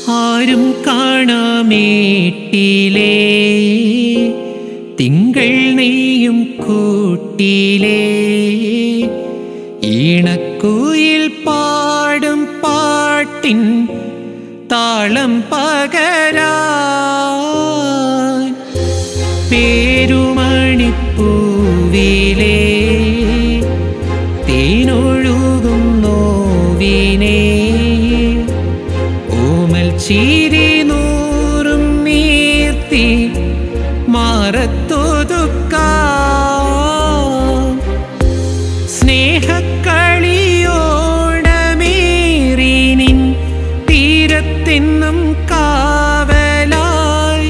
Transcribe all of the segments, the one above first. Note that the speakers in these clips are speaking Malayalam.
ആരും കാണാമേട്ടിലേ തിങ്കൾ നെയ്യും കൂട്ടിലേ ഈണക്കുയിൽ പാടും പാട്ടിൻ താളം പകരാൻ പേരുമണിപ്പൂവിലേ തേനൊഴുകും നോവിനേ ഓമൽ ചിരി നൂറും നീർത്തി മാറത്തൊതുക്കാം സ്നേഹക്കളിയോടമേറി നിൻ തീരത്തെന്നും കാവലായി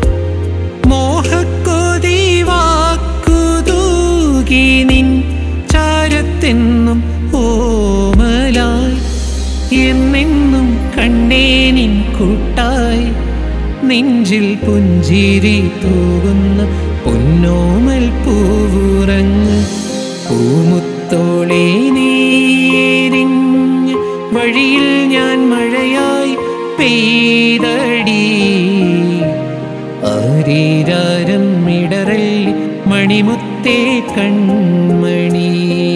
മോഹക്കൊതി വാക്കുതൂകി നിൻ ചാരത്തെന്നും ഓമലായി എന്നെന്നും കണ്ണേ നിൻ കൂട്ടായി നെഞ്ചിൽ പുഞ്ചിരി തൂകുന്ന പൊന്നോമൽ പൂവുറങ്ങ് പൂമുത്തോളെ നീരിഞ്ഞ് വഴിയിൽ ഞാൻ മഴയായി പെയ്തടി ആരീരാരം ഇടറൽ മണിമുത്തേ കൺമണി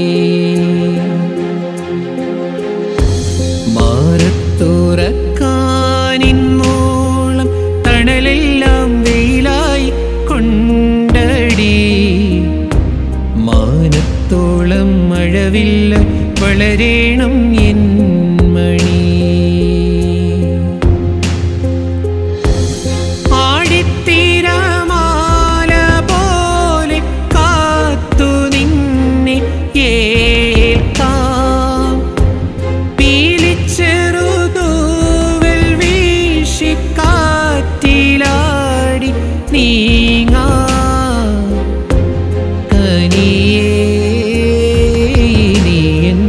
മാറത്തുറക്കാനിന്നോളം തണലെല്ലാം വെയിലായി കൊണ്ടടി മാനത്തോളം മഴവില്ല വളരേണം എൻ മണി ആടിത്തീരമാല പോലെ കാത്തു നിന്നെ ഏൽക്കാം പീലിച്ചെറുതൂവൽ വീശി കാറ്റിലാടി നീങ്ങാ കനിയേനിയൻ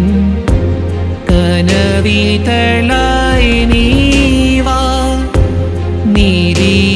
കനവിതളായി നീവാ നീരിയ